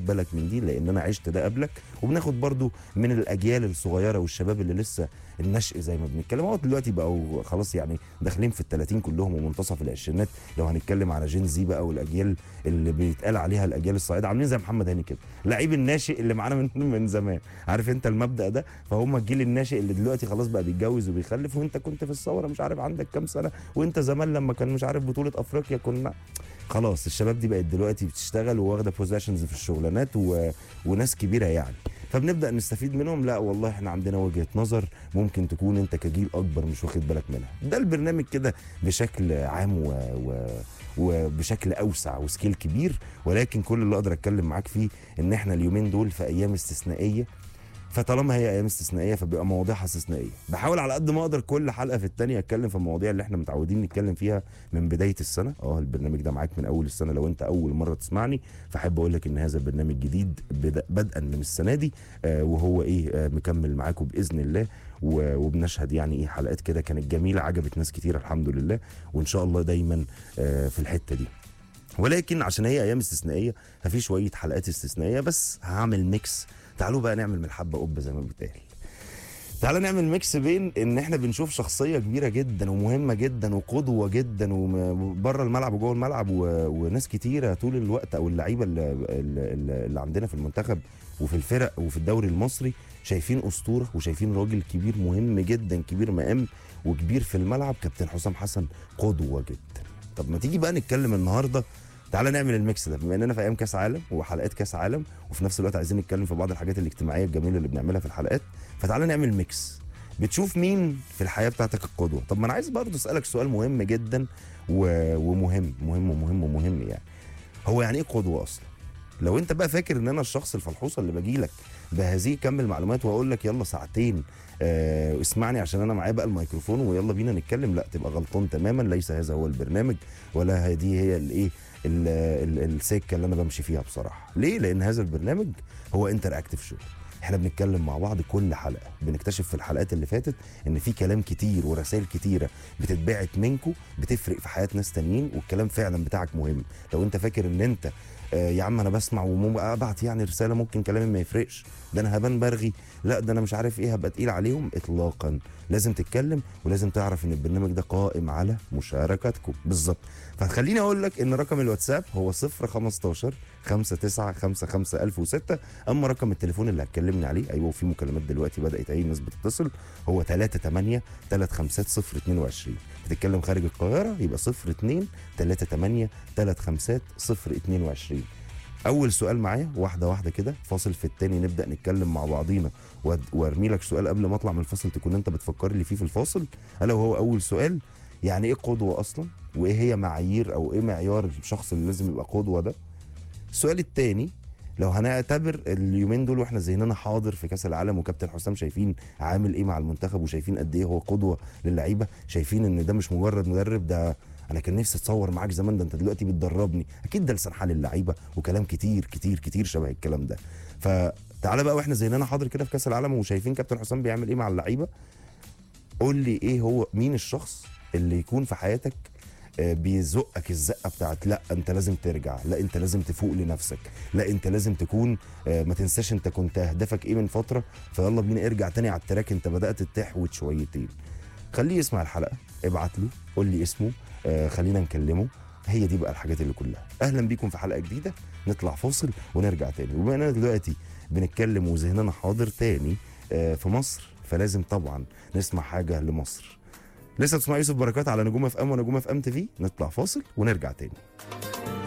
بالك من دي لان انا عشت ده قبلك وبناخد برضو من الاجيال الصغيره والشباب اللي لسه النشء زي ما بنتكلم هو دلوقتي بقوا خلاص يعني داخلين في ال30 كلهم ومنتصف العشرينات لو هنتكلم على جين زي بقى والاجيال اللي بيتقال عليها الاجيال الصاعده عاملين زي محمد هاني كده لعيب الناشئ اللي معانا من من زمان عارف انت المبدا ده فهم الجيل الناشئ اللي دلوقتي خلاص بقى بيتجوز وبيخلف وانت كنت في الثوره مش عارف عندك كام سنه وانت زمان لما كان مش عارف بطوله افريقيا كنا خلاص الشباب دي بقت دلوقتي بتشتغل وواخده بوزيشنز في الشغلانات و... وناس كبيره يعني فبنبدا نستفيد منهم لا والله احنا عندنا وجهه نظر ممكن تكون انت كجيل اكبر مش واخد بالك منها ده البرنامج كده بشكل عام و... و... وبشكل اوسع وسكيل كبير ولكن كل اللي اقدر اتكلم معاك فيه ان احنا اليومين دول في ايام استثنائيه فطالما هي ايام استثنائيه فبيبقى مواضيعها استثنائيه بحاول على قد ما اقدر كل حلقه في الثانيه اتكلم في المواضيع اللي احنا متعودين نتكلم فيها من بدايه السنه اه البرنامج ده معاك من اول السنه لو انت اول مره تسمعني فاحب اقول لك ان هذا البرنامج جديد بدا بدءا من السنه دي آه وهو ايه آه مكمل معاكم باذن الله و- وبنشهد يعني ايه حلقات كده كانت جميله عجبت ناس كتير الحمد لله وان شاء الله دايما آه في الحته دي ولكن عشان هي ايام استثنائيه ففي شويه حلقات استثنائيه بس هعمل ميكس تعالوا بقى نعمل من الحبه قبه زي ما بيتقال تعالى نعمل ميكس بين ان احنا بنشوف شخصيه كبيره جدا ومهمه جدا وقدوه جدا وبره الملعب وجوه الملعب و... وناس كتيره طول الوقت او اللعيبه اللي, اللي, اللي عندنا في المنتخب وفي الفرق وفي الدوري المصري شايفين اسطوره وشايفين راجل كبير مهم جدا كبير مقام وكبير في الملعب كابتن حسام حسن قدوه جدا طب ما تيجي بقى نتكلم النهارده تعالى نعمل الميكس ده بما اننا في ايام كاس عالم وحلقات كاس عالم وفي نفس الوقت عايزين نتكلم في بعض الحاجات الاجتماعيه الجميله اللي بنعملها في الحلقات فتعالى نعمل ميكس بتشوف مين في الحياه بتاعتك القدوه طب ما انا عايز برضه اسالك سؤال مهم جدا و... ومهم مهم ومهم ومهم يعني هو يعني ايه قدوه اصلا لو انت بقى فاكر ان انا الشخص الفلحوصه اللي باجي لك بهذه كم المعلومات واقول لك يلا ساعتين آه اسمعني عشان انا معايا بقى الميكروفون ويلا بينا نتكلم لا تبقى غلطان تماما ليس هذا هو البرنامج ولا هذه هي الايه ال- ال- السكه اللي انا بمشي فيها بصراحه ليه لان هذا البرنامج هو انتر اكتف شو احنا بنتكلم مع بعض كل حلقه بنكتشف في الحلقات اللي فاتت ان في كلام كتير ورسائل كتيره بتتبعت منكم بتفرق في حياه ناس تانيين والكلام فعلا بتاعك مهم لو انت فاكر ان انت آه يا عم انا بسمع وابعت يعني رساله ممكن كلامي ما يفرقش ده انا هبان برغي لا ده انا مش عارف ايه هبقى تقيل عليهم اطلاقا لازم تتكلم ولازم تعرف ان البرنامج ده قائم على مشاركتكم بالظبط فخليني اقول لك ان رقم الواتساب هو 015 5955 1006 اما رقم التليفون اللي هتكلمني عليه ايوه في مكالمات دلوقتي بدات اي ناس بتتصل هو 38 35 022 بتتكلم خارج القاهره يبقى 02 38 35 022 اول سؤال معايا واحده واحده كده فاصل في التاني نبدا نتكلم مع بعضينا وأد- وارمي لك سؤال قبل ما اطلع من الفاصل تكون انت بتفكر لي فيه في الفاصل الا وهو اول سؤال يعني ايه قدوه اصلا وايه هي معايير او ايه معيار الشخص اللي لازم يبقى قدوه ده السؤال التاني لو هنعتبر اليومين دول واحنا ذهننا حاضر في كاس العالم وكابتن حسام شايفين عامل ايه مع المنتخب وشايفين قد ايه هو قدوه للعيبه شايفين ان ده مش مجرد مدرب ده انا كان نفسي اتصور معاك زمان ده انت دلوقتي بتدربني اكيد ده لسان حال اللعيبه وكلام كتير كتير كتير شبه الكلام ده فتعالى بقى واحنا ذهننا حاضر كده في كاس العالم وشايفين كابتن حسام بيعمل ايه مع اللعيبه قول لي ايه هو مين الشخص اللي يكون في حياتك آه، بيزقك الزقه بتاعت لا انت لازم ترجع لا انت لازم تفوق لنفسك لا انت لازم تكون آه، ما تنساش انت كنت هدفك ايه من فتره فيلا بينا ارجع تاني على التراك انت بدات تحوت شويتين خليه يسمع الحلقه ابعت له قول لي اسمه آه، خلينا نكلمه هي دي بقى الحاجات اللي كلها اهلا بيكم في حلقه جديده نطلع فاصل ونرجع تاني وبما اننا دلوقتي بنتكلم وذهننا حاضر تاني آه، في مصر فلازم طبعا نسمع حاجه لمصر لسه بتسمع يوسف بركات على نجوم اف ام ونجوم اف ام تي في نطلع فاصل ونرجع تاني